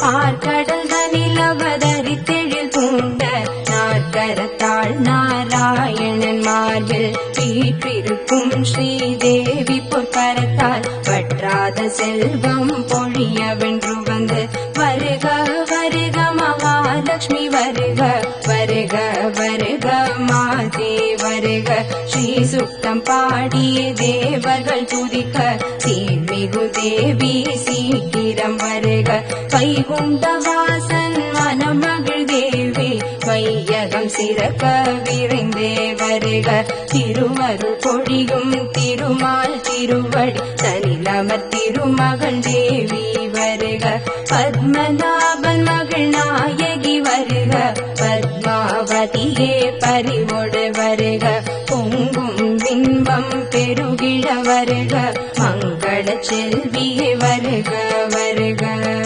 பார்க்கடல் தனில் அவதரித்தெழில் பூண்ட நாற்கரத்தாள் நாராயணன் மார்பில் வீற்றிருக்கும் ஸ்ரீதேவி பொற்கரத்தால் வற்றாத செல்வம் பொழிய வென்று வந்து வருக வருக மகாலட்சுமி வருக வருக வருக மாதே வருக ஸ்ரீ சுத்தம் பாடிய தேவர்கள் துதிக்க சீர்மிகு தேவி சீக்கிரம் வருக வைகுண்ட வாசன் மனமகள் தேவி வையகம் சிறக்க விரைந்தே வருக திருமருள் பொழியும் திருமால் திருவடி தனிலமர் திருமகள் தேவி வருக பத்மநாபன் மகள் நாயகி வருக பத்மாவதியே பறிவொடு வருக பொங்கும் பிம்பம் பெருகிட வருக மங்கள செல்வியே வருக வருக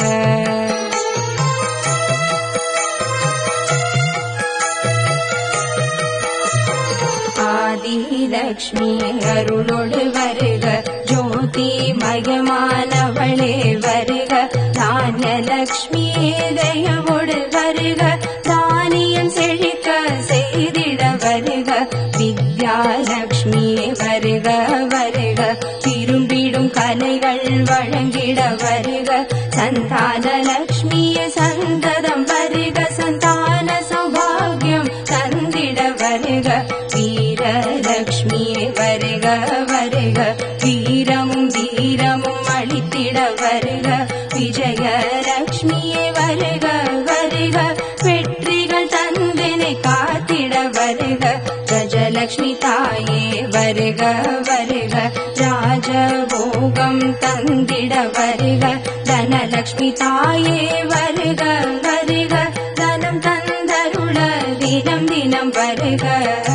ஆதிலக்ஷ்மி அருளோடு வருக ஜோதி மகமானவளே வருக தானியலக்ஷ்மி தயவோடு வருக தானியம் செழிக்க செய்திட வருக வித்யாலக்ஷ்மி வருக வருக திரும்பிடும் கலைகள் வழங்கிட வருக சந்தான லக்ஷ்மியே சந்ததம் வருக சந்தான சௌபாகியம் தந்திட வருக வீரலக்ஷ்மியே வருக வருக வீரமும் வீரமும் அளித்திட வருக விஜயலக்ஷ்மியே வருக வருக வெற்றிகள் தந்தினை காத்திட வருக கஜலக்ஷ்மி தாயே வருக வருக ராஜபோகம் தந்திட வருக தனலக்ஷ்மி தாயே வருக வருக தனம் தந்தருள தினம் தினம் வருக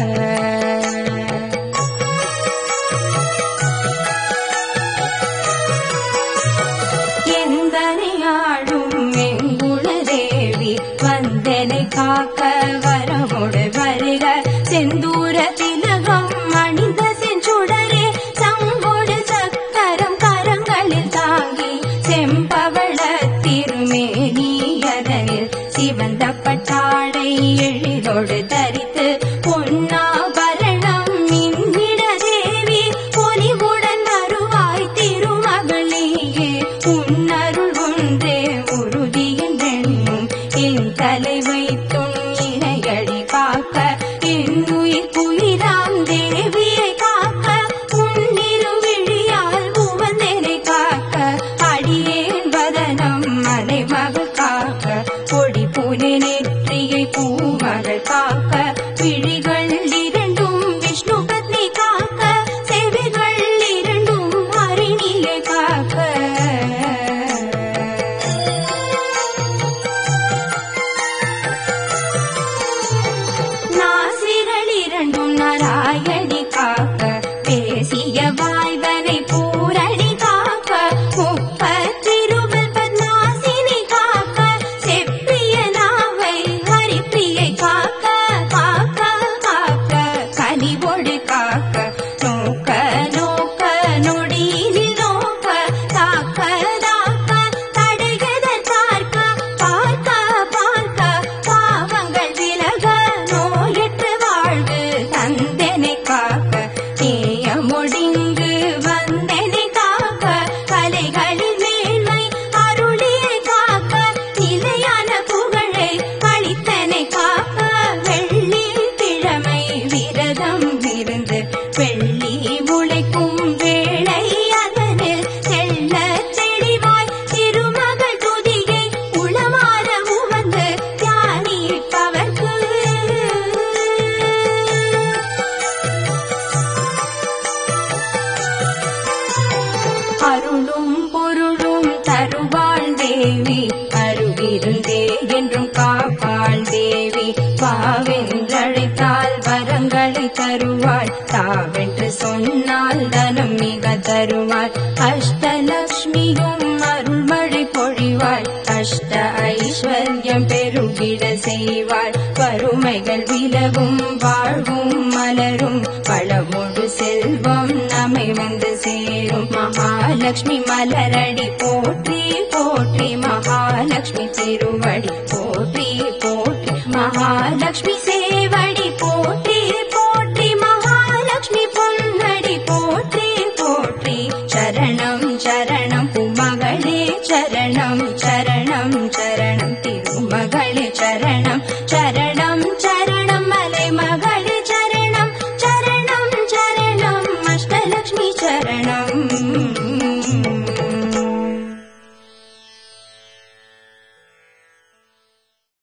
எந்தனை ஆளும் எங்குண தேவி வந்தனை காக்க வரமுடு வருக செந்தூர திலகம் அணிந்த செஞ்சுடரே சங்கொடு சக்கரம் கரங்களில் தாங்கி செம்பவள திருமேனியதனில் சிவந்த பட்டாடை எழிலோடு தரித்து பொன்னாபரணம் மின்னிட தேவி பொலிவுடன் வருவாய் திருமகளேயே உன்னருள் ஒன்றே உறுதியின் வெண்ணும் என் தலை வைத்தும் இணையடி காக்க என் உயிர் குயிராம் தேவியை காக்க உன்னிரு விழியால் உவந்தனை காக்க அடியேன் வதனம் மலைமகள் காக்க கொடி புனை நெற்றியை பூமகள் காக்க விழிகள் இரண்டும் விஷ்ணு பத்னி காக்க செவிகள் இரண்டும் ஹரிணியை காக்க நாசிகள் இரண்டும் நாராயணி காக்க பேசிய வாய்தனை பூரணி காக்க முப்பத்திருபல் பத்மாசினி காக்க செப்பிய நாவை ஹரிப்பிரியை காக்க காக்க காக்க கனிவொடு காக்க நோக்க நோக்க நொடியினில் நோக்க தாக்க தாக்க தடைகதர் பார்க்க பார்க்க பார்க்க பாவங்கள் விலக நோயற்ற வாழ்வு தந்தனை காக்க நேயமொடிங்கு வந்தனை காக்க கலைகளில் மேன்மை அருளியை காக்க நிலையான புகழை அளித்தனை காக்க வெள்ளி கிழமை விரதம் இருந்து வெள்ளி முளைக்கும் வேளை அதனில் செல்ல தெளிவாய் திருமகள் துதியை உளமாற உவந்து தியானிப்பவர்க்கு அருளும் பொருளும் தருவாள் தேவி அருகிருந்தே என்றும் காப்பாள் தேவி பாவென்றழைத்தால் வரங்களை தருவாள் தாவென்று சொன்னால் தனம் மிக தருவாள் அஷ்டலக்ஷ்மியும் அருள்மழை பொழிவாள் அஷ்ட ஐஸ்வர்யம் பெருகிட செய்வாள் வறுமைகள் விலகும் வாழ்வும் மலரும் பழமொழு செல்வம் நம்மை வந்து சேரும் மகாலட்சுமி மலரடி போற்றி போற்றி மகாலட்சுமி திருவடி போற்றி போற்றி மகாலட்சுமி சேவடி போற்றி போற்றி மகாலட்சுமி பொன்னடி போற்றி போற்றி சரணம் சரணம் உமகளே சரணம் சரணம் சரணம் திருமகளே சரணம்